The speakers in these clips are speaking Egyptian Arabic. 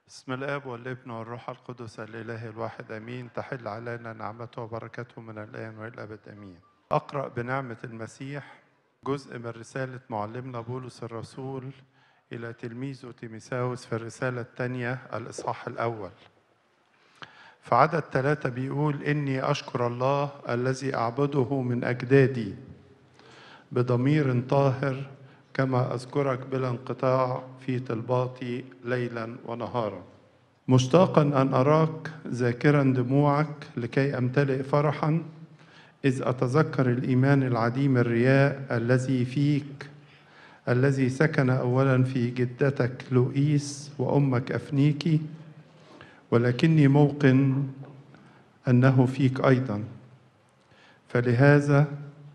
بسم الاب والابن والروح القدس الاله الواحد امين تحل علينا نعمته وبركته من الان والى الابد امين اقرا بنعمه المسيح جزء من رساله معلمنا بولس الرسول الى تلميذه تيميساوس في الرساله الثانيه الاصحاح الاول في عدد ثلاثة بيقول إني أشكر الله الذي أعبده من أجدادي بضمير طاهر كما أذكرك بلا انقطاع في طلباتي ليلا ونهارا مشتاقا أن أراك ذاكرا دموعك لكي أمتلئ فرحا إذ أتذكر الإيمان العديم الرياء الذي فيك الذي سكن أولا في جدتك لؤيس وأمك أفنيكي ولكني موقن أنه فيك أيضا فلهذا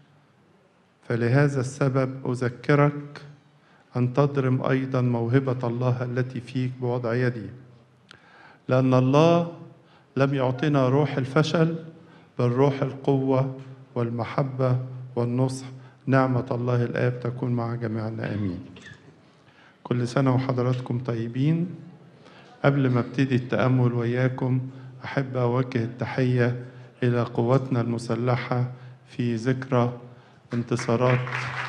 فلهذا السبب أذكرك أن تضرم أيضا موهبة الله التي فيك بوضع يدي لأن الله لم يعطنا روح الفشل بل روح القوة والمحبة والنصح نعمة الله الآب تكون مع جميعنا آمين كل سنة وحضراتكم طيبين قبل ما ابتدي التأمل وياكم أحب أوجه التحية إلى قواتنا المسلحة في ذكرى انتصارات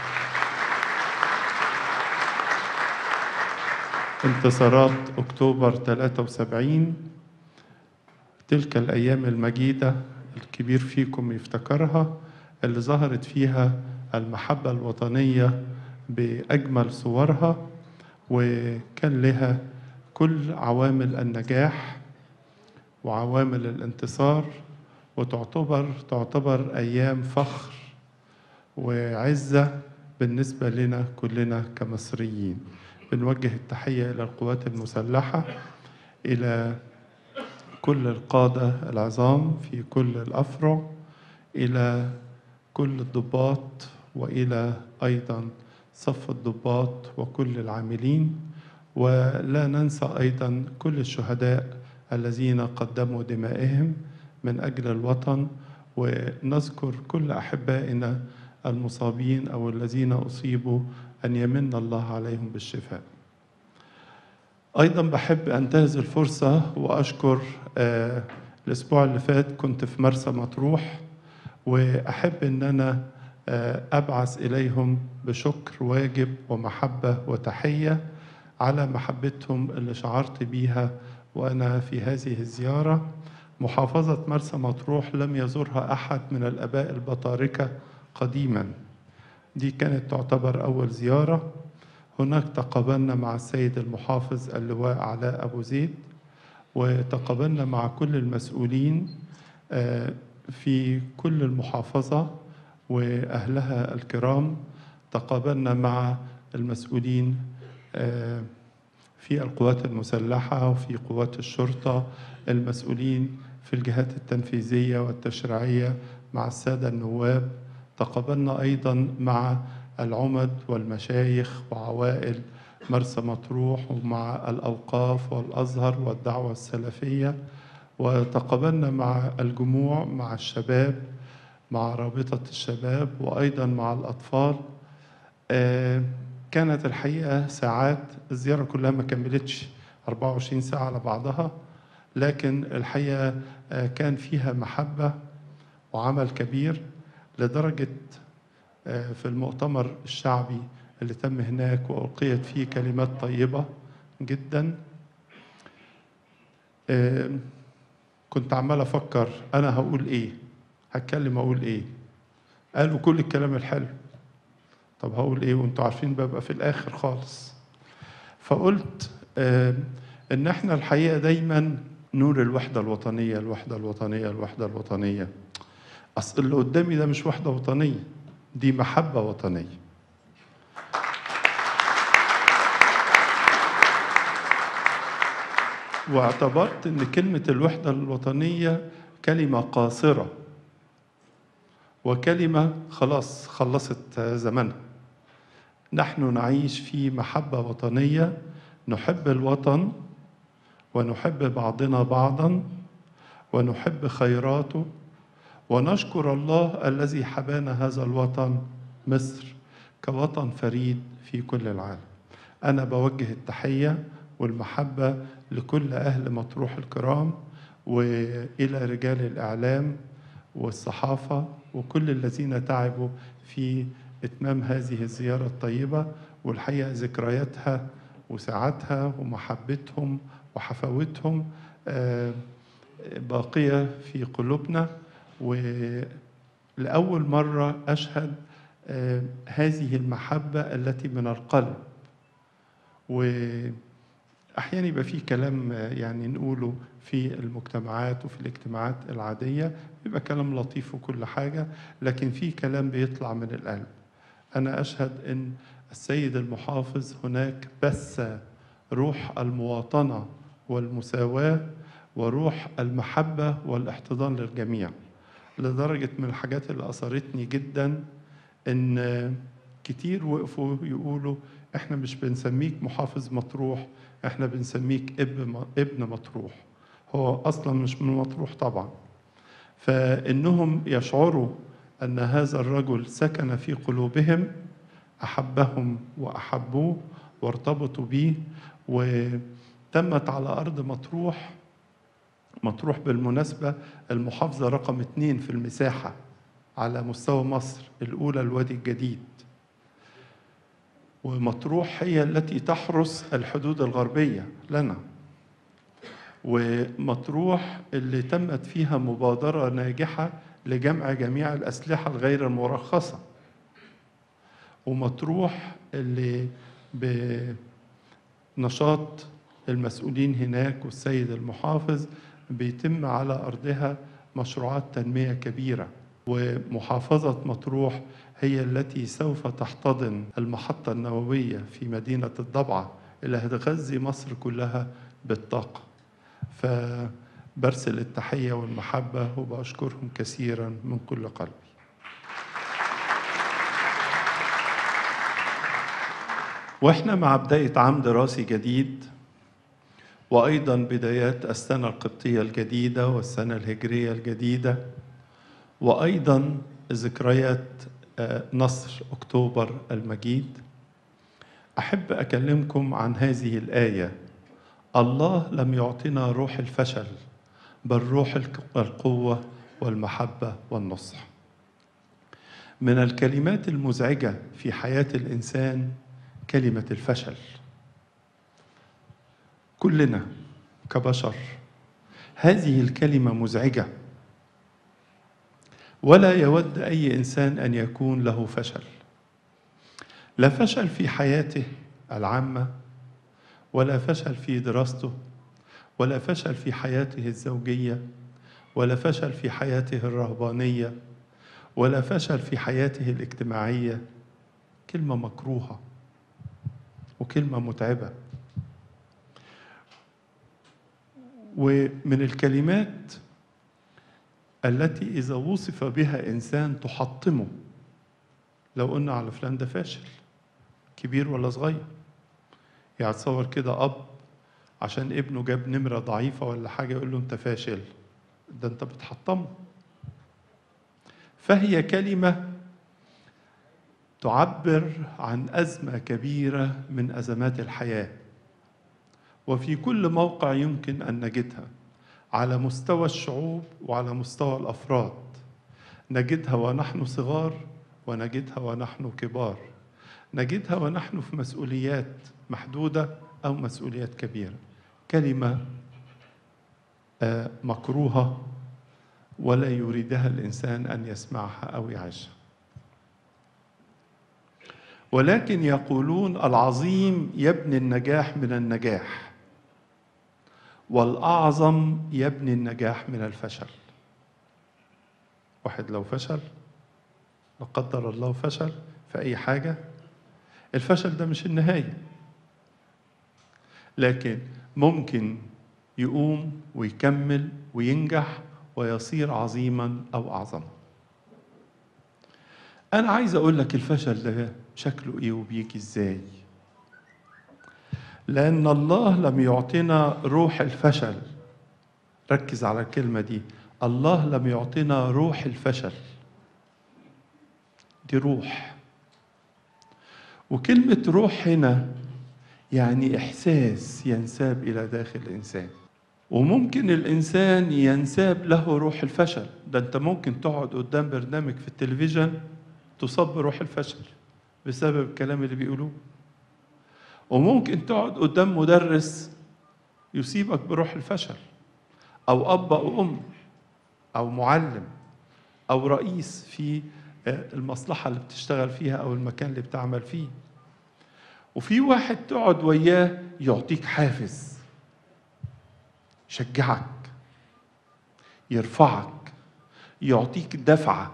انتصارات أكتوبر 73 تلك الأيام المجيدة الكبير فيكم يفتكرها اللي ظهرت فيها المحبة الوطنية بأجمل صورها وكان لها كل عوامل النجاح وعوامل الانتصار وتعتبر تعتبر أيام فخر وعزة بالنسبة لنا كلنا كمصريين بنوجه التحية إلى القوات المسلحة إلى كل القادة العظام في كل الأفرع إلى كل الضباط وإلى أيضا صف الضباط وكل العاملين ولا ننسى أيضا كل الشهداء الذين قدموا دمائهم من أجل الوطن ونذكر كل أحبائنا المصابين أو الذين أصيبوا أن يمن الله عليهم بالشفاء أيضا بحب أنتهز الفرصة وأشكر آه الأسبوع اللي فات كنت في مرسى مطروح وأحب أن أنا آه أبعث إليهم بشكر واجب ومحبة وتحية على محبتهم اللي شعرت بيها وأنا في هذه الزيارة محافظة مرسى مطروح لم يزورها أحد من الآباء البطاركة قديما دي كانت تعتبر أول زيارة هناك تقابلنا مع السيد المحافظ اللواء علاء أبو زيد وتقابلنا مع كل المسؤولين في كل المحافظة وأهلها الكرام تقابلنا مع المسؤولين في القوات المسلحة وفي قوات الشرطة المسؤولين في الجهات التنفيذية والتشريعية مع السادة النواب تقابلنا أيضا مع العمد والمشايخ وعوائل مرسى مطروح ومع الأوقاف والأزهر والدعوة السلفية وتقابلنا مع الجموع مع الشباب مع رابطة الشباب وأيضا مع الأطفال كانت الحقيقة ساعات الزيارة كلها ما كملتش 24 ساعة على بعضها لكن الحقيقة كان فيها محبة وعمل كبير لدرجة في المؤتمر الشعبي اللي تم هناك وألقيت فيه كلمات طيبة جدا كنت عمال أفكر أنا هقول إيه هتكلم أقول إيه قالوا كل الكلام الحلو طب هقول إيه وأنتوا عارفين ببقى في الآخر خالص فقلت إن إحنا الحقيقة دايما نور الوحدة الوطنية الوحدة الوطنية الوحدة الوطنية أصل اللي قدامي ده مش وحدة وطنية دي محبة وطنية واعتبرت ان كلمة الوحدة الوطنية كلمة قاصرة وكلمة خلاص خلصت زمنها نحن نعيش في محبة وطنية نحب الوطن ونحب بعضنا بعضا ونحب خيراته ونشكر الله الذي حبانا هذا الوطن مصر كوطن فريد في كل العالم أنا بوجه التحية والمحبة لكل أهل مطروح الكرام وإلى رجال الإعلام والصحافة وكل الذين تعبوا في إتمام هذه الزيارة الطيبة والحقيقة ذكرياتها وساعتها ومحبتهم وحفاوتهم آه، باقية في قلوبنا ولأول مرة أشهد آه، هذه المحبة التي من القلب وأحيانا يبقى في كلام آه، يعني نقوله في المجتمعات وفي الاجتماعات العادية بيبقى كلام لطيف وكل حاجة لكن في كلام بيطلع من القلب أنا أشهد أن السيد المحافظ هناك بث روح المواطنة والمساواة وروح المحبة والاحتضان للجميع لدرجة من الحاجات اللي أثرتني جدا إن كتير وقفوا يقولوا إحنا مش بنسميك محافظ مطروح إحنا بنسميك ابن ابن مطروح هو أصلا مش من مطروح طبعا فإنهم يشعروا أن هذا الرجل سكن في قلوبهم أحبهم وأحبوه وارتبطوا به وتمت على أرض مطروح مطروح بالمناسبة المحافظة رقم اتنين في المساحة على مستوى مصر الأولى الوادي الجديد ومطروح هي التي تحرس الحدود الغربية لنا ومطروح اللي تمت فيها مبادرة ناجحة لجمع جميع الأسلحة الغير المرخصة ومطروح اللي بنشاط المسؤولين هناك والسيد المحافظ بيتم على أرضها مشروعات تنمية كبيرة ومحافظة مطروح هي التي سوف تحتضن المحطة النووية في مدينة الضبعة اللي هتغذي مصر كلها بالطاقة فبرسل التحية والمحبة وبأشكرهم كثيرا من كل قلبي واحنا مع بداية عام دراسي جديد وأيضا بدايات السنة القبطية الجديدة والسنة الهجرية الجديدة وأيضا ذكريات آه، نصر أكتوبر المجيد أحب أكلمكم عن هذه الآية الله لم يعطنا روح الفشل بل روح الك- القوة والمحبة والنصح من الكلمات المزعجة في حياة الإنسان كلمة الفشل كلنا كبشر هذه الكلمة مزعجة ولا يود أي إنسان أن يكون له فشل لا فشل في حياته العامة ولا فشل في دراسته ولا فشل في حياته الزوجية ولا فشل في حياته الرهبانية ولا فشل في حياته الاجتماعية كلمة مكروهة وكلمة متعبة ومن الكلمات التي إذا وصف بها إنسان تحطمه لو قلنا على فلان ده فاشل كبير ولا صغير يعني تصور كده أب عشان ابنه جاب نمرة ضعيفة ولا حاجة يقول له أنت فاشل ده أنت بتحطمه فهي كلمة تعبر عن أزمة كبيرة من أزمات الحياة وفي كل موقع يمكن أن نجدها على مستوى الشعوب وعلى مستوى الأفراد نجدها ونحن صغار ونجدها ونحن كبار نجدها ونحن في مسؤوليات محدودة أو مسؤوليات كبيرة كلمة آه، مكروهة ولا يريدها الإنسان أن يسمعها أو يعيشها ولكن يقولون العظيم يبني النجاح من النجاح والأعظم يبني النجاح من الفشل واحد لو فشل لا قدر الله فشل في أي حاجة الفشل ده مش النهاية لكن ممكن يقوم ويكمل وينجح ويصير عظيما أو أعظم أنا عايز أقول لك الفشل ده شكله إيه وبيجي إزاي لأن الله لم يعطينا روح الفشل ركز على الكلمة دي الله لم يعطينا روح الفشل دي روح وكلمة روح هنا يعني إحساس ينساب إلى داخل الإنسان وممكن الإنسان ينساب له روح الفشل ده أنت ممكن تقعد قدام برنامج في التلفزيون تصاب بروح الفشل بسبب الكلام اللي بيقولوه وممكن تقعد قدام مدرس يصيبك بروح الفشل أو أب أو أم أو معلم أو رئيس في المصلحة اللي بتشتغل فيها أو المكان اللي بتعمل فيه وفي واحد تقعد وياه يعطيك حافز يشجعك يرفعك يعطيك دفعة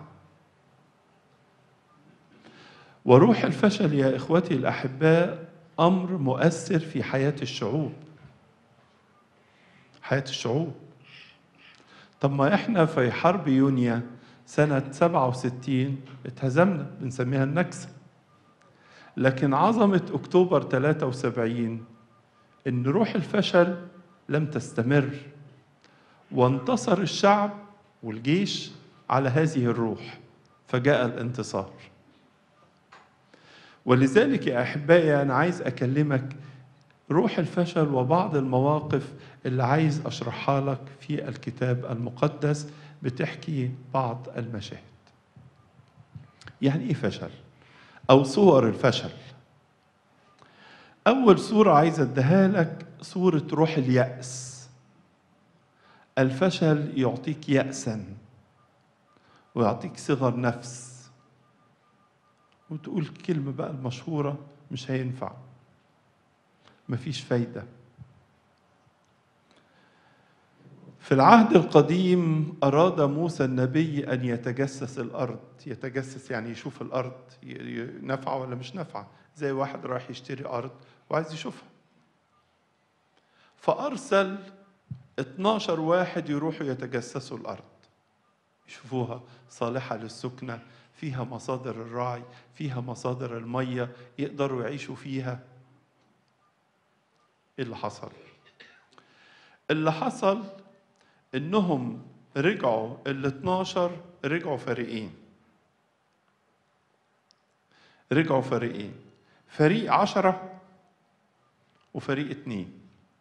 وروح الفشل يا إخوتي الأحباء أمر مؤثر في حياة الشعوب حياة الشعوب طب ما إحنا في حرب يونيو سنة 67 اتهزمنا بنسميها النكسة لكن عظمة أكتوبر 73 إن روح الفشل لم تستمر وانتصر الشعب والجيش على هذه الروح فجاء الانتصار ولذلك يا أحبائي أنا عايز أكلمك روح الفشل وبعض المواقف اللي عايز أشرحها لك في الكتاب المقدس بتحكي بعض المشاهد يعني إيه فشل؟ أو صور الفشل أول صورة عايز أديها لك صورة روح اليأس الفشل يعطيك يأسا ويعطيك صغر نفس وتقول كلمة بقى المشهورة مش هينفع مفيش فايدة في العهد القديم أراد موسى النبي أن يتجسس الأرض يتجسس يعني يشوف الأرض نافعة ولا مش نافعة زي واحد رايح يشتري أرض وعايز يشوفها فأرسل 12 واحد يروحوا يتجسسوا الأرض يشوفوها صالحة للسكنة فيها مصادر الراعي فيها مصادر المية يقدروا يعيشوا فيها ايه اللي حصل اللي حصل انهم رجعوا ال 12 رجعوا فريقين رجعوا فريقين فريق عشرة وفريق اتنين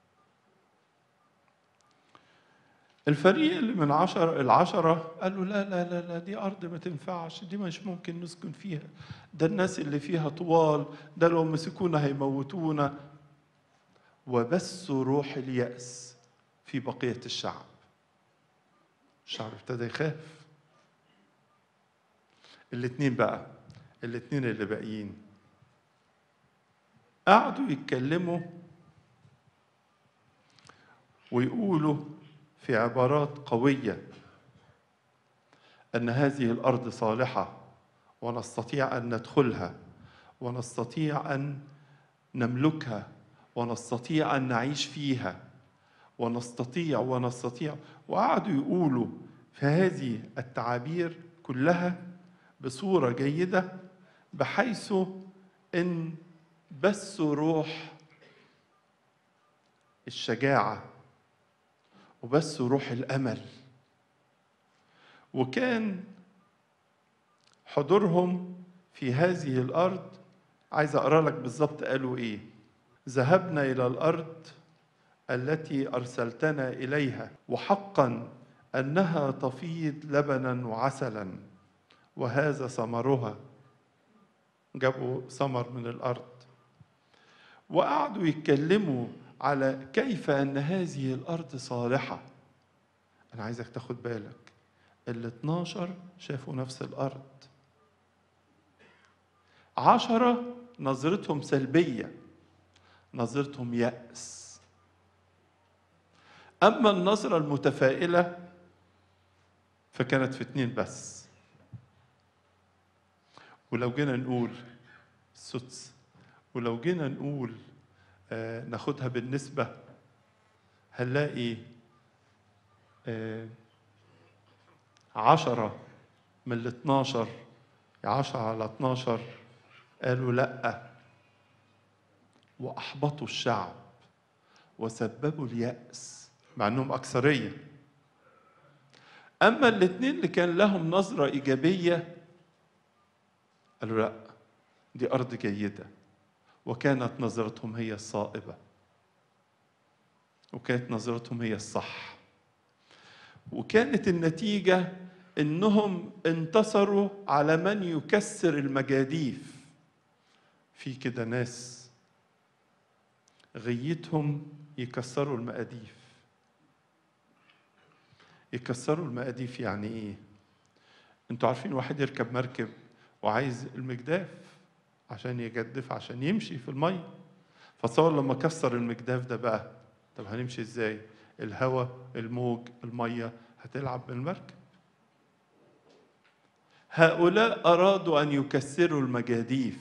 الفريق اللي من عشرة العشرة قالوا لا لا لا لا دي أرض ما تنفعش دي مش ممكن نسكن فيها ده الناس اللي فيها طوال ده لو مسكونا هيموتونا وبثوا روح اليأس في بقية الشعب الشعب ابتدى يخاف الاتنين بقى الاتنين اللي باقيين قعدوا يتكلموا ويقولوا في عبارات قوية أن هذه الأرض صالحة ونستطيع أن ندخلها ونستطيع أن نملكها ونستطيع أن نعيش فيها ونستطيع ونستطيع وقعدوا يقولوا في هذه التعابير كلها بصورة جيدة بحيث إن بثوا روح الشجاعة وبثوا روح الأمل وكان حضورهم في هذه الأرض عايز أقرأ لك بالظبط قالوا إيه ذهبنا إلى الأرض التي أرسلتنا إليها وحقا أنها تفيض لبنا وعسلا وهذا ثمرها جابوا ثمر من الأرض وقعدوا يتكلموا على كيف أن هذه الأرض صالحة أنا عايزك تاخد بالك ال 12 شافوا نفس الأرض عشرة نظرتهم سلبية نظرتهم يأس أما النظرة المتفائلة فكانت في اتنين بس ولو جينا نقول سدس ولو جينا نقول آه ناخدها بالنسبة هنلاقي آه عشرة من ال 12 عشرة على 12 قالوا لأ وأحبطوا الشعب وسببوا اليأس مع أنهم أكثرية أما الاثنين اللي كان لهم نظرة إيجابية قالوا لأ دي أرض جيدة وكانت نظرتهم هي الصائبة وكانت نظرتهم هي الصح وكانت النتيجة إنهم انتصروا على من يكسر المجاديف في كده ناس غيتهم يكسروا المقاديف يكسروا المقاديف يعني ايه انتوا عارفين واحد يركب مركب وعايز المجداف عشان يجدف عشان يمشي في الميه فتصور لما كسر المجداف ده بقى طب هنمشي ازاي الهواء الموج الميه هتلعب بالمركب هؤلاء ارادوا ان يكسروا المجاديف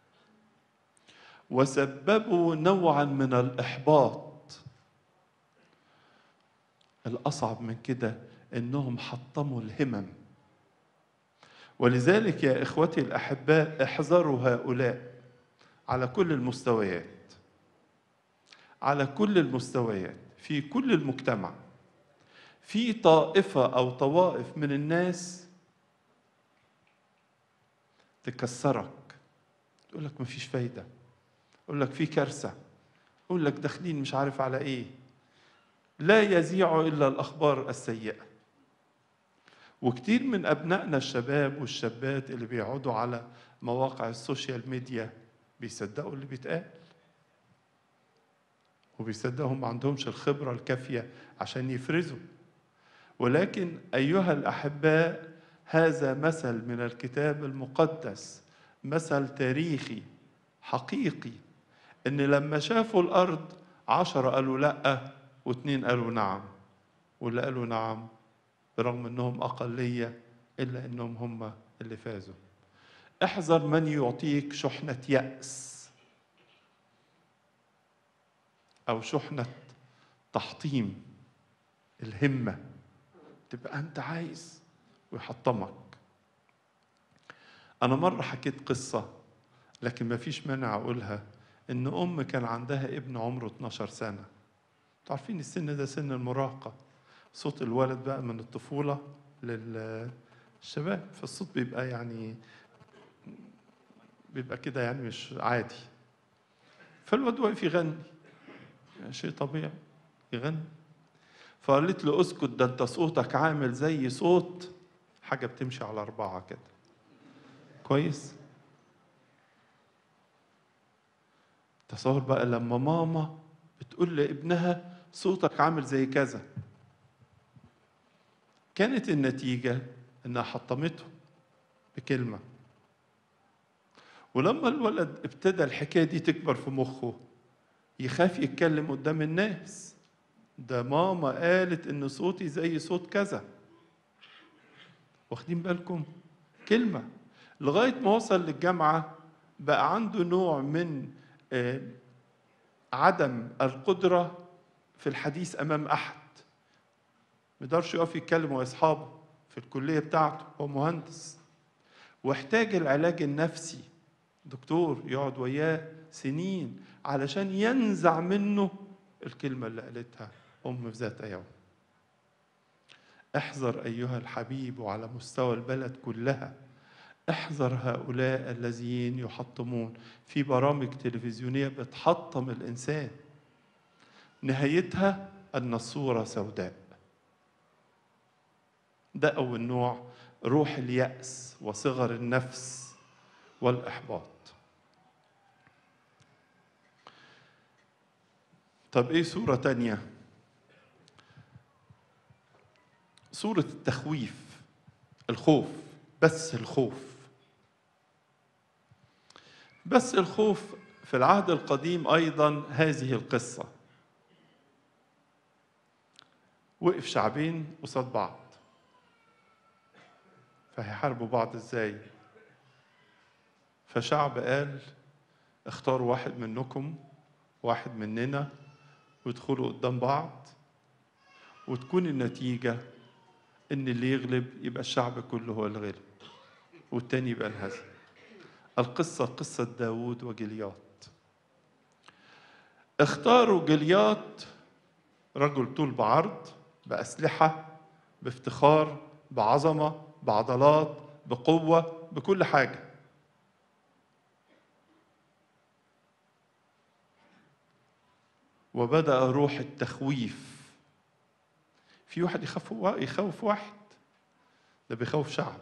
وسببوا نوعا من الاحباط الاصعب من كده انهم حطموا الهمم ولذلك يا اخوتي الاحباء احذروا هؤلاء على كل المستويات على كل المستويات في كل المجتمع في طائفه او طوائف من الناس تكسرك تقول لك مفيش فايده يقول لك في كارثه يقول لك داخلين مش عارف على ايه لا يذيع الا الاخبار السيئه وكتير من ابنائنا الشباب والشابات اللي بيقعدوا على مواقع السوشيال ميديا بيصدقوا اللي بيتقال وبيصدقوا ما عندهمش الخبره الكافيه عشان يفرزوا ولكن ايها الاحباء هذا مثل من الكتاب المقدس مثل تاريخي حقيقي ان لما شافوا الارض عشرة قالوا لا واثنين قالوا نعم واللي قالوا نعم برغم انهم اقليه الا انهم هم اللي فازوا احذر من يعطيك شحنه ياس او شحنه تحطيم الهمه تبقى انت عايز ويحطمك انا مره حكيت قصه لكن ما فيش مانع اقولها ان ام كان عندها ابن عمره 12 سنه عارفين السن ده سن المراهقه صوت الولد بقى من الطفوله للشباب فالصوت بيبقى يعني بيبقى كده يعني مش عادي فالواد واقف يغني يعني شيء طبيعي يغني فقالت له اسكت ده انت صوتك عامل زي صوت حاجه بتمشي على اربعه كده كويس تصور بقى لما ماما بتقول لابنها صوتك عامل زي كذا كانت النتيجة إنها حطمته بكلمة ولما الولد ابتدى الحكاية دي تكبر في مخه يخاف يتكلم قدام الناس ده ماما قالت إن صوتي زي صوت كذا واخدين بالكم كلمة لغاية ما وصل للجامعة بقى عنده نوع من عدم القدرة في الحديث أمام أحد ما يقدرش يقف يتكلم مع أصحابه في الكلية بتاعته هو مهندس واحتاج العلاج النفسي دكتور يقعد وياه سنين علشان ينزع منه الكلمة اللي قالتها أم في ذات يوم احذر أيها الحبيب وعلى مستوى البلد كلها احذر هؤلاء الذين يحطمون في برامج تلفزيونية بتحطم الإنسان نهايتها أن الصورة سوداء ده أول نوع روح اليأس وصغر النفس والإحباط طب إيه صورة تانية صورة التخويف الخوف بس الخوف بس الخوف في العهد القديم ايضا هذه القصه وقف شعبين قصاد بعض فهيحاربوا بعض ازاي فشعب قال اختاروا واحد منكم واحد مننا وادخلوا قدام بعض وتكون النتيجة إن اللي يغلب يبقى الشعب كله هو اللي غلب والتاني يبقى انهزم القصة قصة داود وجليات اختاروا جليات رجل طول بعرض بأسلحة بافتخار بعظمة بعضلات بقوة بكل حاجة وبدأ روح التخويف في واحد يخاف يخوف واحد ده بيخوف شعب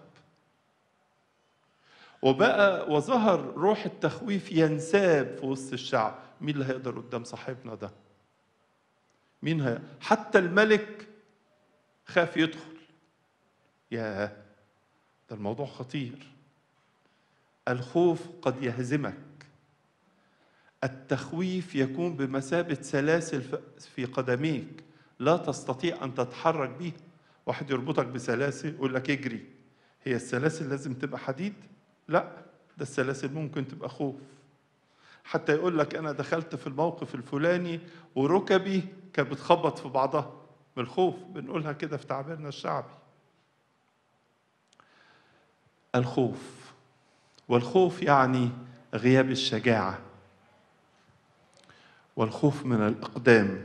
وبقى وظهر روح التخويف ينساب في وسط الشعب مين اللي هيقدر قدام صاحبنا ده مين هي حتى الملك خاف يدخل يا ده الموضوع خطير الخوف قد يهزمك التخويف يكون بمثابة سلاسل في قدميك لا تستطيع أن تتحرك بيها واحد يربطك بسلاسل يقول لك اجري هي السلاسل لازم تبقى حديد لا ده السلاسل ممكن تبقى خوف حتى يقول لك انا دخلت في الموقف الفلاني وركبي كانت بتخبط في بعضها من الخوف بنقولها كده في تعبيرنا الشعبي الخوف والخوف يعني غياب الشجاعه والخوف من الاقدام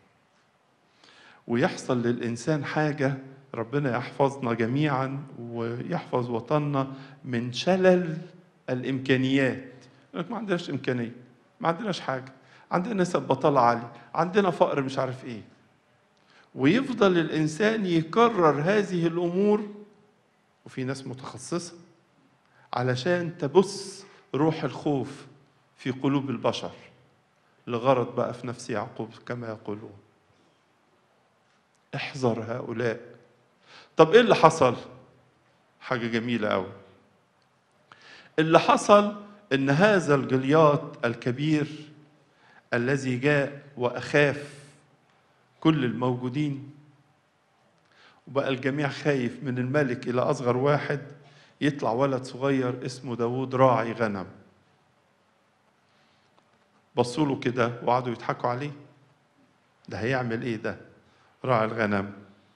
ويحصل للانسان حاجه ربنا يحفظنا جميعا ويحفظ وطننا من شلل الامكانيات لك ما عندناش امكانيه ما عندناش حاجه عندنا نسب بطاله عاليه عندنا فقر مش عارف ايه ويفضل الانسان يكرر هذه الامور وفي ناس متخصصه علشان تبث روح الخوف في قلوب البشر لغرض بقى في نفس يعقوب كما يقولون احذر هؤلاء طب ايه اللي حصل حاجه جميله قوي اللي حصل ان هذا الجلياط الكبير الذي جاء واخاف كل الموجودين وبقى الجميع خايف من الملك الى اصغر واحد يطلع ولد صغير اسمه داوود راعي غنم بصوا له كده وقعدوا يضحكوا عليه ده هيعمل ايه ده راعي الغنم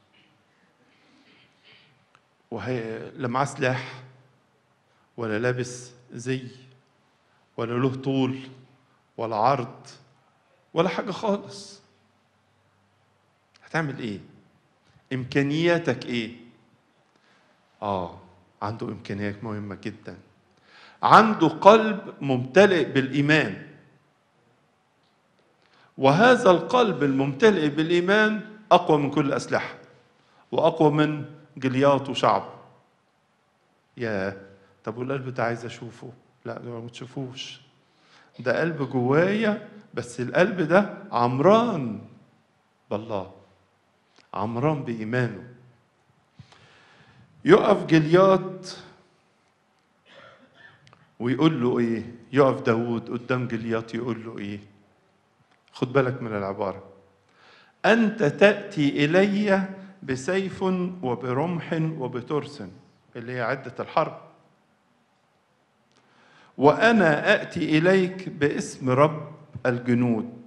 وهي لا معاه سلاح ولا لابس زي ولا له طول ولا عرض ولا حاجه خالص هتعمل ايه امكانياتك ايه اه عنده امكانيات مهمه جدا عنده قلب ممتلئ بالايمان وهذا القلب الممتلئ بالايمان اقوى من كل الاسلحه واقوى من جلياط وشعب يا طب والقلب ده عايز اشوفه لا ده ما تشوفوش ده قلب جوايا بس القلب ده عمران بالله عمران بإيمانه يقف جلياط ويقول له ايه يقف داود قدام جلياط يقول له ايه خد بالك من العبارة أنت تأتي إلي بسيف وبرمح وبترس اللي هي عدة الحرب وأنا آتي إليك باسم رب الجنود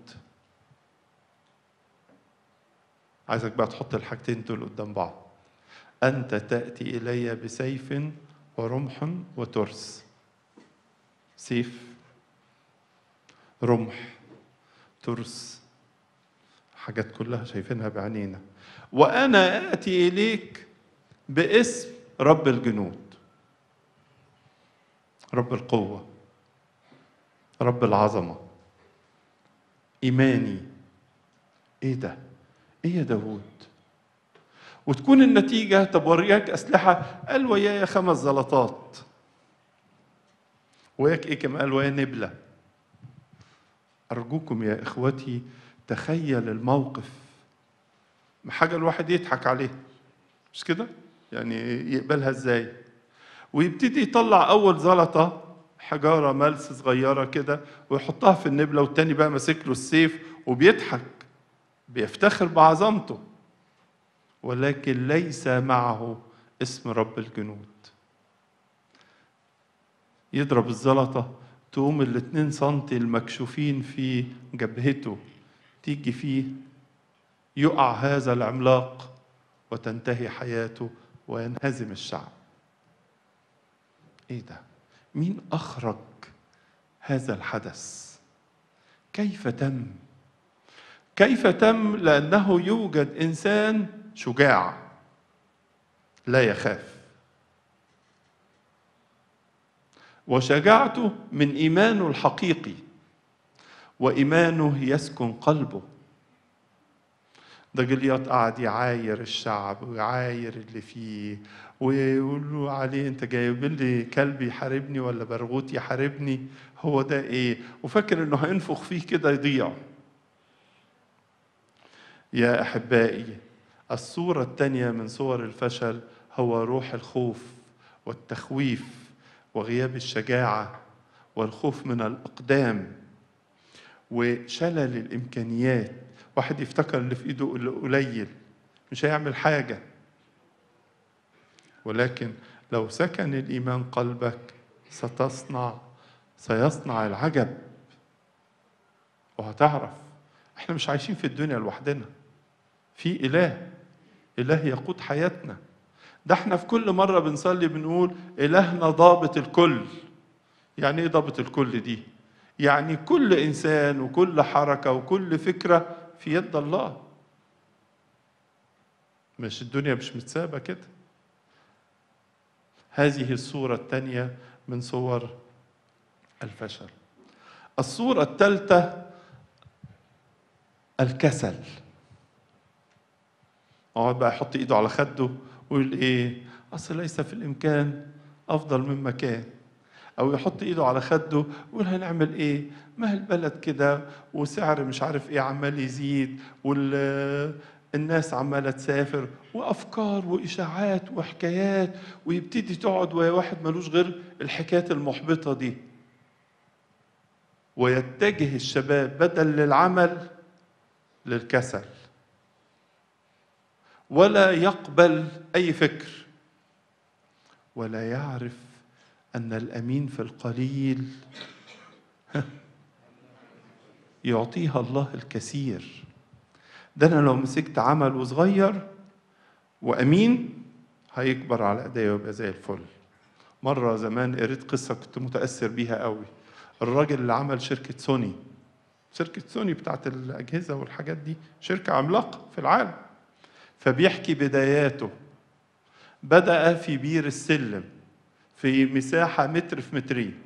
عايزك بقى تحط الحاجتين دول قدام بعض أنت تأتي إلي بسيف ورمح وترس سيف رمح ترس حاجات كلها شايفينها بعينينا وأنا آتي إليك باسم رب الجنود رب القوة رب العظمة إيماني إيه ده؟ إيه يا داوود؟ وتكون النتيجة طب ورياك أسلحة قال ويايا خمس زلطات وياك إيه كمان قال ويا نبلة أرجوكم يا إخوتي تخيل الموقف حاجة الواحد يضحك عليها مش كده؟ يعني يقبلها ازاي؟ ويبتدي يطلع أول زلطة حجارة ملس صغيرة كده ويحطها في النبلة والتاني بقى ماسك له السيف وبيضحك بيفتخر بعظمته ولكن ليس معه اسم رب الجنود يضرب الزلطة تقوم الاتنين سنتي المكشوفين في جبهته تيجي فيه يقع هذا العملاق وتنتهي حياته وينهزم الشعب ايه ده مين اخرج هذا الحدث كيف تم كيف تم لانه يوجد انسان شجاع لا يخاف وشجاعته من ايمانه الحقيقي وايمانه يسكن قلبه ده جلياط قعد يعاير الشعب ويعاير اللي فيه ويقول له عليه انت جايب لي كلب يحاربني ولا برغوت يحاربني هو ده ايه وفاكر انه هينفخ فيه كده يضيع يا احبائي الصوره الثانيه من صور الفشل هو روح الخوف والتخويف وغياب الشجاعه والخوف من الاقدام وشلل الامكانيات واحد يفتكر اللي في ايده قليل مش هيعمل حاجه ولكن لو سكن الايمان قلبك ستصنع سيصنع العجب وهتعرف احنا مش عايشين في الدنيا لوحدنا في اله اله يقود حياتنا ده احنا في كل مره بنصلي بنقول الهنا ضابط الكل يعني ايه ضابط الكل دي يعني كل انسان وكل حركه وكل فكره في يد الله مش الدنيا مش متسابه كده هذه الصوره الثانيه من صور الفشل الصوره الثالثه الكسل اقعد بقى يحط ايده على خده ويقول ايه اصل ليس في الامكان افضل مما كان او يحط ايده على خده ويقول هنعمل ايه ما هي البلد كده وسعر مش عارف ايه عمال يزيد والناس عماله تسافر وافكار واشاعات وحكايات ويبتدي تقعد ويا واحد ملوش غير الحكايات المحبطه دي ويتجه الشباب بدل للعمل للكسل ولا يقبل اي فكر ولا يعرف ان الامين في القليل يعطيها الله الكثير ده انا لو مسكت عمل صغير وامين هيكبر على ايديا ويبقى زي الفل مره زمان قريت قصه كنت متاثر بيها قوي الراجل اللي عمل شركه سوني شركه سوني بتاعت الاجهزه والحاجات دي شركه عملاقه في العالم فبيحكي بداياته بدأ في بير السلم في مساحة متر في مترين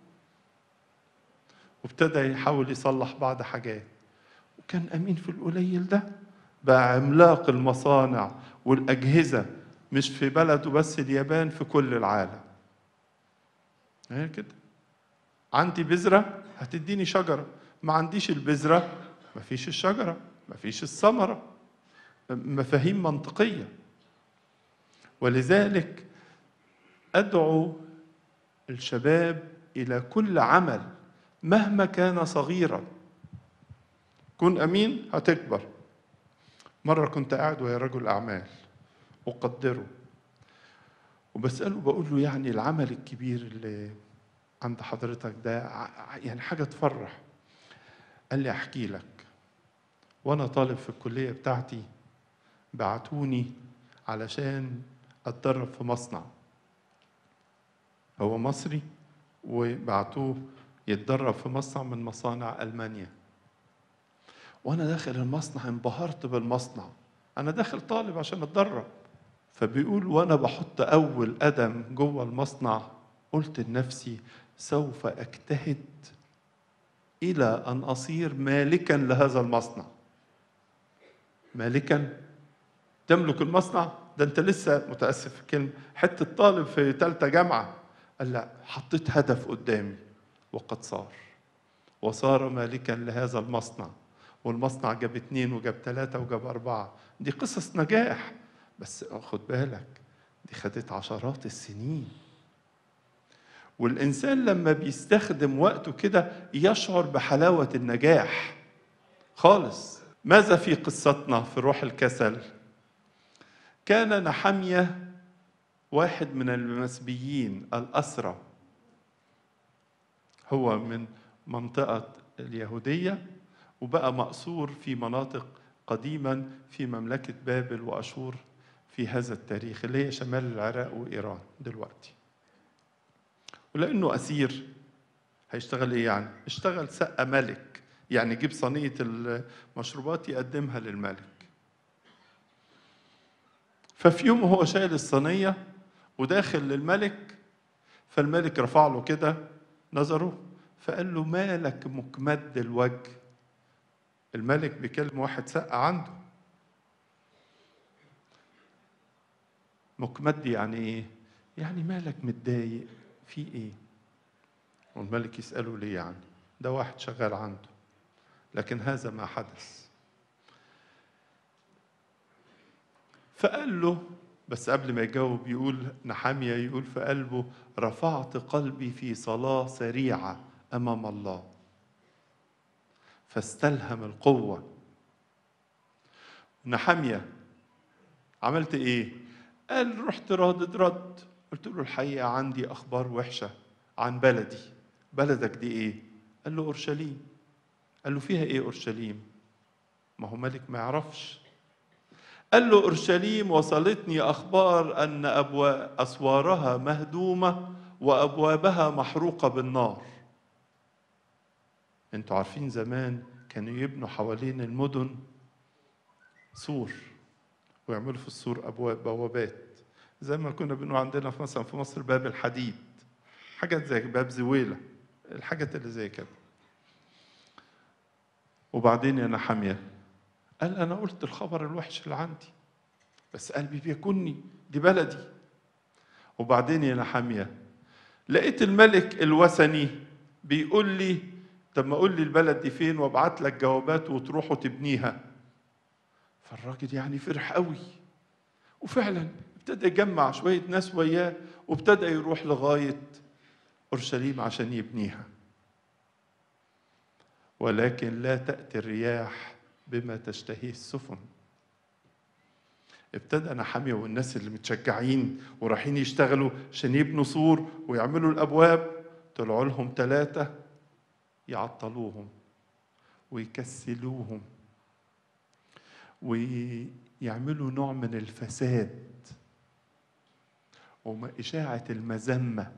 وابتدى يحاول يصلح بعض حاجات وكان أمين في القليل ده بقى عملاق المصانع والأجهزة مش في بلده بس اليابان في كل العالم هي كده عندي بذرة هتديني شجرة ما عنديش البذرة مفيش الشجرة مفيش الثمرة مفاهيم منطقية ولذلك أدعو الشباب إلى كل عمل مهما كان صغيرا كن أمين هتكبر مرة كنت قاعد ويا رجل أعمال أقدره وبسأله بقول له يعني العمل الكبير اللي عند حضرتك ده يعني حاجة تفرح قال لي أحكي لك وأنا طالب في الكلية بتاعتي بعتوني علشان اتدرب في مصنع هو مصري وبعتوه يتدرب في مصنع من مصانع المانيا وانا داخل المصنع انبهرت بالمصنع انا داخل طالب عشان اتدرب فبيقول وانا بحط اول قدم جوه المصنع قلت لنفسي سوف اجتهد الى ان اصير مالكا لهذا المصنع مالكا تملك المصنع ده انت لسه متاسف في الكلمه حته طالب في ثالثه جامعه قال لا حطيت هدف قدامي وقد صار وصار مالكا لهذا المصنع والمصنع جاب اثنين وجاب ثلاثة وجاب أربعة دي قصص نجاح بس خد بالك دي خدت عشرات السنين والإنسان لما بيستخدم وقته كده يشعر بحلاوة النجاح خالص ماذا في قصتنا في روح الكسل كان نحمية واحد من المسبيين الأسرى هو من منطقة اليهودية وبقى مأسور في مناطق قديما في مملكة بابل وأشور في هذا التاريخ اللي هي شمال العراق وإيران دلوقتي ولأنه أسير هيشتغل إيه يعني؟ اشتغل سقة ملك يعني يجيب صينية المشروبات يقدمها للملك ففي يوم هو شايل الصينية وداخل للملك فالملك رفع له كده نظره فقال له مالك مكمد الوجه الملك بيكلم واحد سقة عنده مكمد يعني ايه يعني مالك متضايق في ايه والملك يسأله ليه يعني ده واحد شغال عنده لكن هذا ما حدث فقال له بس قبل ما يجاوب يقول نحامية يقول في قلبه رفعت قلبي في صلاة سريعة أمام الله فاستلهم القوة نحامية عملت إيه؟ قال رحت رادد رد قلت له الحقيقة عندي أخبار وحشة عن بلدي بلدك دي إيه؟ قال له أورشليم قال له فيها إيه أورشليم؟ ما هو ملك ما يعرفش قال له اورشليم وصلتني اخبار ان أبواب اسوارها مهدومه وابوابها محروقه بالنار انتوا عارفين زمان كانوا يبنوا حوالين المدن سور ويعملوا في السور ابواب بوابات زي ما كنا بنقول عندنا في مثلا في مصر باب الحديد حاجات زي باب زويله الحاجات اللي زي كده وبعدين يا نحاميه قال أنا قلت الخبر الوحش اللي عندي بس قلبي بيكني دي بلدي وبعدين يا نحامية لقيت الملك الوثني بيقول لي طب ما قول لي البلد دي فين وابعت لك جوابات وتروحوا تبنيها فالراجل يعني فرح قوي وفعلا ابتدى يجمع شوية ناس وياه وابتدى يروح لغاية أورشليم عشان يبنيها ولكن لا تأتي الرياح بما تشتهيه السفن ابتدى نحامية والناس اللي متشجعين ورايحين يشتغلوا عشان يبنوا سور ويعملوا الأبواب طلعوا لهم ثلاثة يعطلوهم ويكسلوهم ويعملوا نوع من الفساد وإشاعة المذمة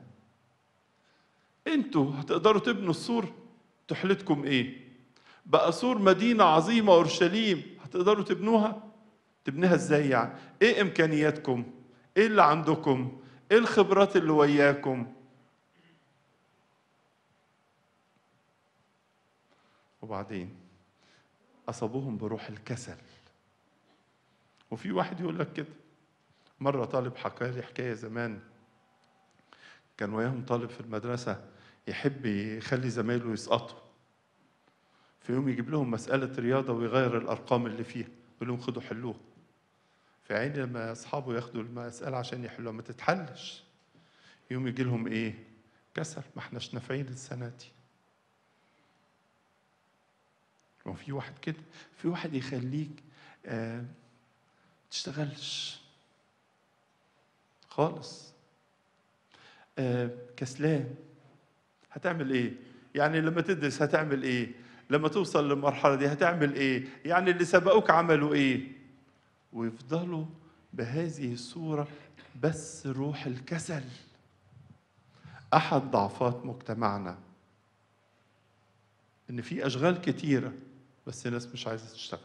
انتوا هتقدروا تبنوا السور تحلتكم ايه بقى سور مدينة عظيمة أورشليم هتقدروا تبنوها تبنيها ازاي يعني ايه امكانياتكم ايه اللي عندكم ايه الخبرات اللي وياكم وبعدين أصابوهم بروح الكسل وفي واحد يقول لك كده مرة طالب حكى لي حكاية زمان كان وياهم طالب في المدرسة يحب يخلي زمايله يسقطوا في يوم يجيب لهم مسألة رياضة ويغير الأرقام اللي فيها يقول لهم خدوا حلوها في عين لما أصحابه ياخدوا المسألة عشان يحلوها ما تتحلش يوم يجي لهم إيه؟ كسل ما احناش نافعين السنة دي وفي واحد كده في واحد يخليك آه تشتغلش خالص آه كسلان هتعمل ايه يعني لما تدرس هتعمل ايه لما توصل للمرحلة دي هتعمل ايه يعني اللي سبقوك عملوا ايه ويفضلوا بهذه الصورة بس روح الكسل أحد ضعفات مجتمعنا إن في أشغال كتيرة بس الناس مش عايزة تشتغل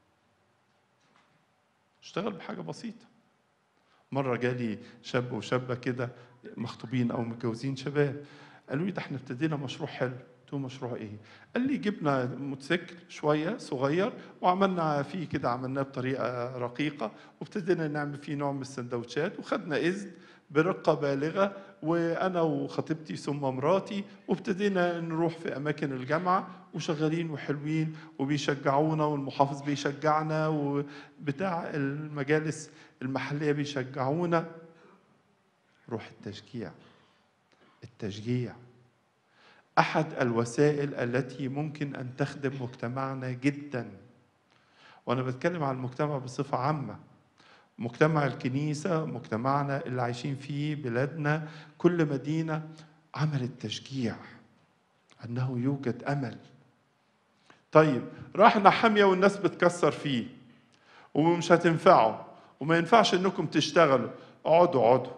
اشتغل بحاجة بسيطة مرة جالي شاب وشابة كده مخطوبين أو متجوزين شباب قالوا لي ده احنا ابتدينا مشروع حلو قلت له مشروع ايه؟ قال لي جبنا موتوسيكل شويه صغير وعملنا فيه كده عملناه بطريقه رقيقه وابتدينا نعمل فيه نوع من السندوتشات وخدنا اذن برقه بالغه وانا وخطيبتي ثم مراتي وابتدينا نروح في اماكن الجامعه وشغالين وحلوين وبيشجعونا والمحافظ بيشجعنا وبتاع المجالس المحليه بيشجعونا روح التشجيع التشجيع احد الوسائل التي ممكن ان تخدم مجتمعنا جدا وانا بتكلم عن المجتمع بصفه عامه مجتمع الكنيسه مجتمعنا اللي عايشين فيه بلادنا كل مدينه عملت تشجيع انه يوجد امل طيب راح نحاميه والناس بتكسر فيه ومش هتنفعوا وما ينفعش انكم تشتغلوا اقعدوا اقعدوا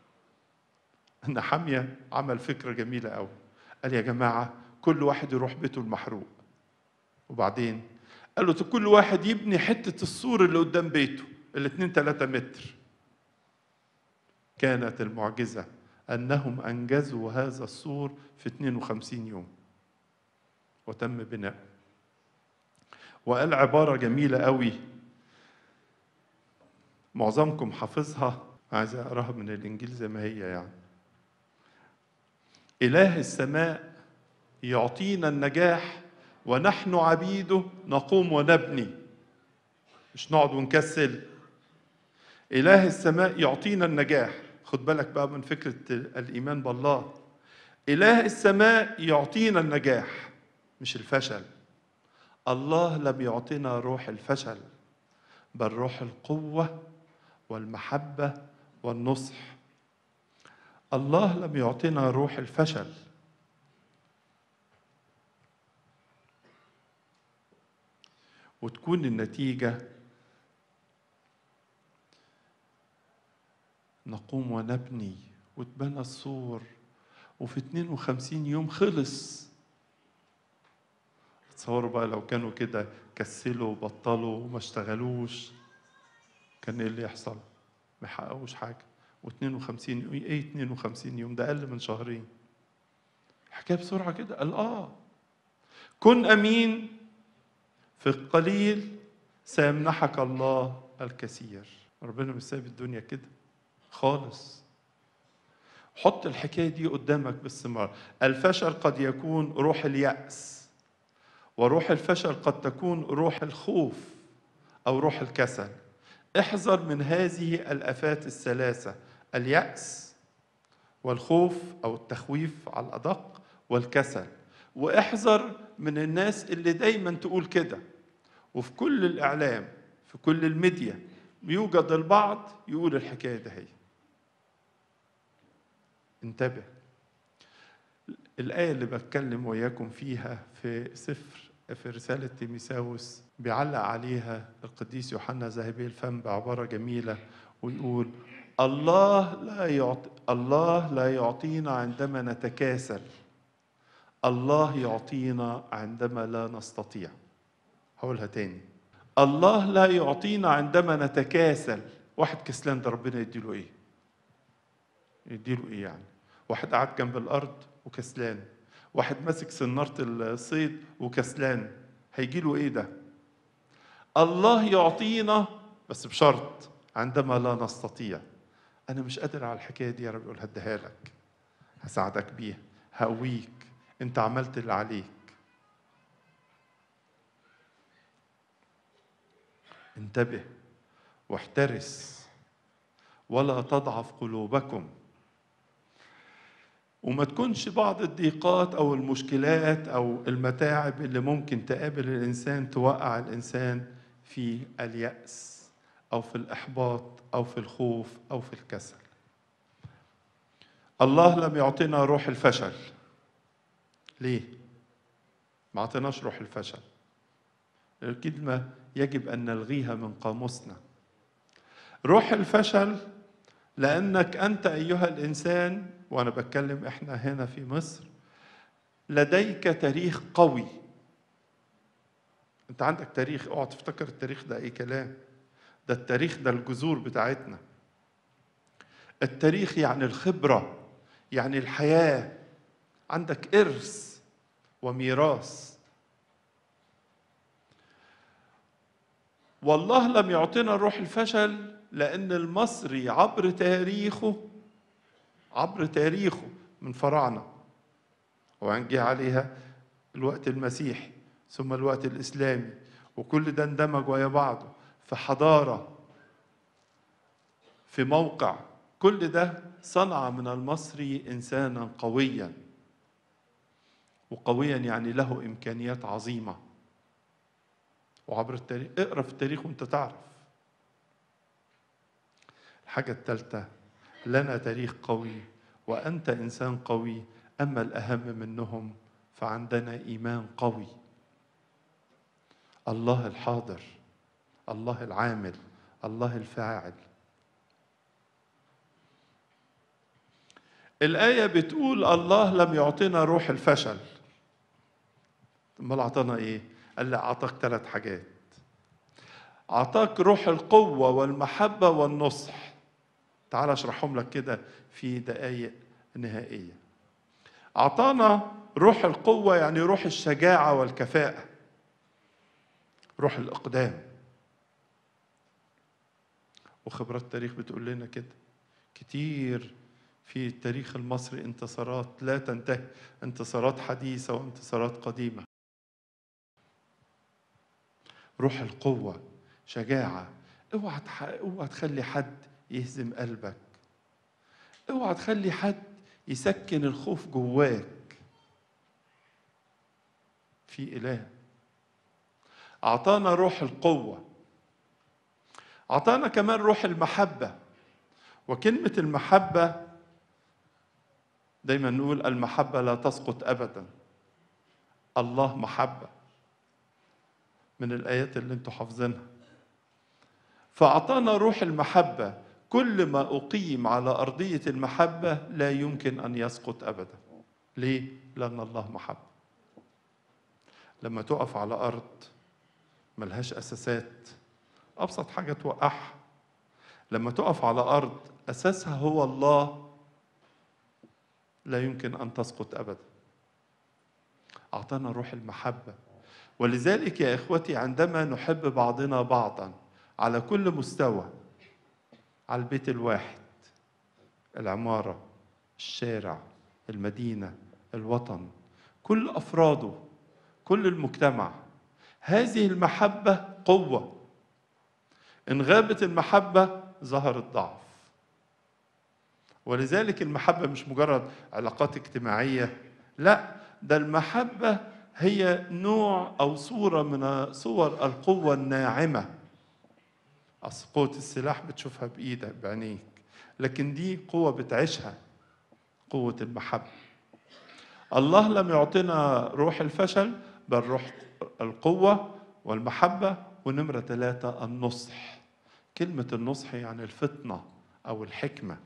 نحاميه عمل فكره جميله قوي قال يا جماعة كل واحد يروح بيته المحروق وبعدين قال له كل واحد يبني حتة السور اللي قدام بيته الاتنين تلاتة متر كانت المعجزة أنهم أنجزوا هذا السور في 52 يوم وتم بناؤه وقال عبارة جميلة قوي معظمكم حافظها عايز اقراها من الانجيل زي ما هي يعني اله السماء يعطينا النجاح ونحن عبيده نقوم ونبني مش نقعد ونكسل اله السماء يعطينا النجاح خد بالك بقى من فكره الايمان بالله اله السماء يعطينا النجاح مش الفشل الله لم يعطينا روح الفشل بل روح القوه والمحبه والنصح الله لم يعطينا روح الفشل وتكون النتيجه نقوم ونبني وتبنى السور وفي 52 يوم خلص تصوروا بقى لو كانوا كده كسلوا وبطلوا وما اشتغلوش كان ايه اللي يحصل؟ ما يحققوش حاجه و52 يوم ايه 52 يوم ده اقل من شهرين الحكايه بسرعه كده قال اه كن امين في القليل سيمنحك الله الكثير ربنا مش سايب الدنيا كده خالص حط الحكايه دي قدامك باستمرار الفشل قد يكون روح الياس وروح الفشل قد تكون روح الخوف او روح الكسل احذر من هذه الافات الثلاثه الياس والخوف او التخويف على الادق والكسل واحذر من الناس اللي دايما تقول كده وفي كل الاعلام في كل الميديا يوجد البعض يقول الحكايه ده هي انتبه الآية اللي بتكلم وياكم فيها في سفر في رسالة تيميساوس بيعلق عليها القديس يوحنا ذهبي الفم بعبارة جميلة ويقول الله لا يعطي الله لا يعطينا عندما نتكاسل الله يعطينا عندما لا نستطيع هقولها تاني الله لا يعطينا عندما نتكاسل واحد كسلان ده ربنا يديله ايه يديله ايه يعني واحد قاعد جنب الارض وكسلان واحد ماسك سنارة الصيد وكسلان هيجي له ايه ده الله يعطينا بس بشرط عندما لا نستطيع انا مش قادر على الحكايه دي يا رب اقول هديها لك هساعدك بيها هقويك انت عملت اللي عليك انتبه واحترس ولا تضعف قلوبكم وما تكونش بعض الضيقات او المشكلات او المتاعب اللي ممكن تقابل الانسان توقع الانسان في الياس او في الاحباط او في الخوف او في الكسل الله لم يعطينا روح الفشل ليه ما اعطيناش روح الفشل الكلمه يجب ان نلغيها من قاموسنا روح الفشل لانك انت ايها الانسان وانا بتكلم احنا هنا في مصر لديك تاريخ قوي انت عندك تاريخ اوعى تفتكر التاريخ ده اي كلام ده التاريخ ده الجذور بتاعتنا التاريخ يعني الخبره يعني الحياه عندك ارث وميراث والله لم يعطينا روح الفشل لان المصري عبر تاريخه عبر تاريخه من فراعنه وهنجي عليها الوقت المسيحي ثم الوقت الاسلامي وكل ده اندمج ويا بعضه في حضاره في موقع كل ده صنع من المصري انسانا قويا وقويا يعني له امكانيات عظيمه وعبر التاريخ اقرا في التاريخ وانت تعرف الحاجه الثالثه لنا تاريخ قوي وانت انسان قوي اما الاهم منهم فعندنا ايمان قوي الله الحاضر الله العامل الله الفاعل الآية بتقول الله لم يعطينا روح الفشل امال اعطانا ايه؟ قال لي اعطاك ثلاث حاجات اعطاك روح القوة والمحبة والنصح تعال اشرحهم لك كده في دقائق نهائية اعطانا روح القوة يعني روح الشجاعة والكفاءة روح الإقدام وخبرات التاريخ بتقول لنا كده كتير في التاريخ المصري انتصارات لا تنتهي انتصارات حديثة وانتصارات قديمة روح القوة شجاعة اوعى تح... اوعى تخلي حد يهزم قلبك اوعى تخلي حد يسكن الخوف جواك في إله أعطانا روح القوة أعطانا كمان روح المحبة وكلمة المحبة دايما نقول المحبة لا تسقط أبدا الله محبة من الآيات اللي انتوا حافظينها فأعطانا روح المحبة كل ما أقيم على أرضية المحبة لا يمكن أن يسقط أبدا ليه؟ لأن الله محبة لما تقف على أرض ملهاش أساسات أبسط حاجة توقعها لما تقف على أرض أساسها هو الله لا يمكن أن تسقط أبدا أعطانا روح المحبة ولذلك يا إخوتي عندما نحب بعضنا بعضا على كل مستوى على البيت الواحد العمارة الشارع المدينة الوطن كل أفراده كل المجتمع هذه المحبة قوة إن غابت المحبة ظهر الضعف ولذلك المحبة مش مجرد علاقات اجتماعية لا ده المحبة هي نوع أو صورة من صور القوة الناعمة أصل قوة السلاح بتشوفها بإيدك بعينيك لكن دي قوة بتعيشها قوة المحبة الله لم يعطينا روح الفشل بل روح القوة والمحبة ونمرة ثلاثة النصح كلمة النصح يعني الفطنة أو الحكمة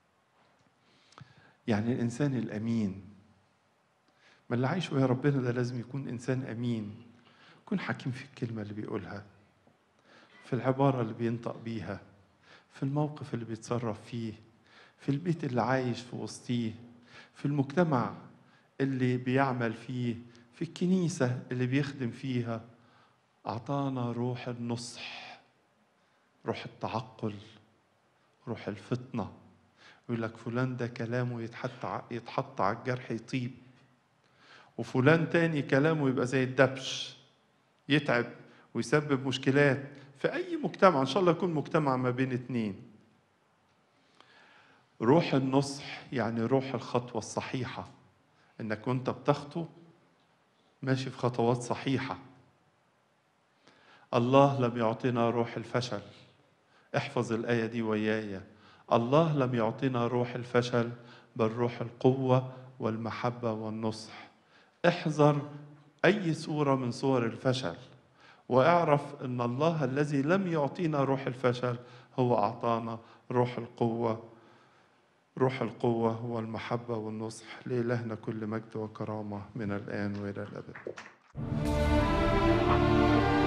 يعني الإنسان الأمين ما اللي عايش ويا ربنا ده لازم يكون إنسان أمين يكون حكيم في الكلمة اللي بيقولها في العبارة اللي بينطق بيها في الموقف اللي بيتصرف فيه في البيت اللي عايش في وسطيه في المجتمع اللي بيعمل فيه في الكنيسة اللي بيخدم فيها أعطانا روح النصح روح التعقل روح الفطنة يقول لك فلان ده كلامه يتحط يتحط على الجرح يطيب وفلان تاني كلامه يبقى زي الدبش يتعب ويسبب مشكلات في أي مجتمع إن شاء الله يكون مجتمع ما بين اتنين روح النصح يعني روح الخطوة الصحيحة إنك وأنت بتخطو ماشي في خطوات صحيحة الله لم يعطينا روح الفشل احفظ الآية دي وياي الله لم يعطينا روح الفشل بل روح القوة والمحبة والنصح احذر أي صورة من صور الفشل واعرف أن الله الذي لم يعطينا روح الفشل هو أعطانا روح القوة روح القوة والمحبة والنصح لإلهنا كل مجد وكرامة من الآن وإلى الأبد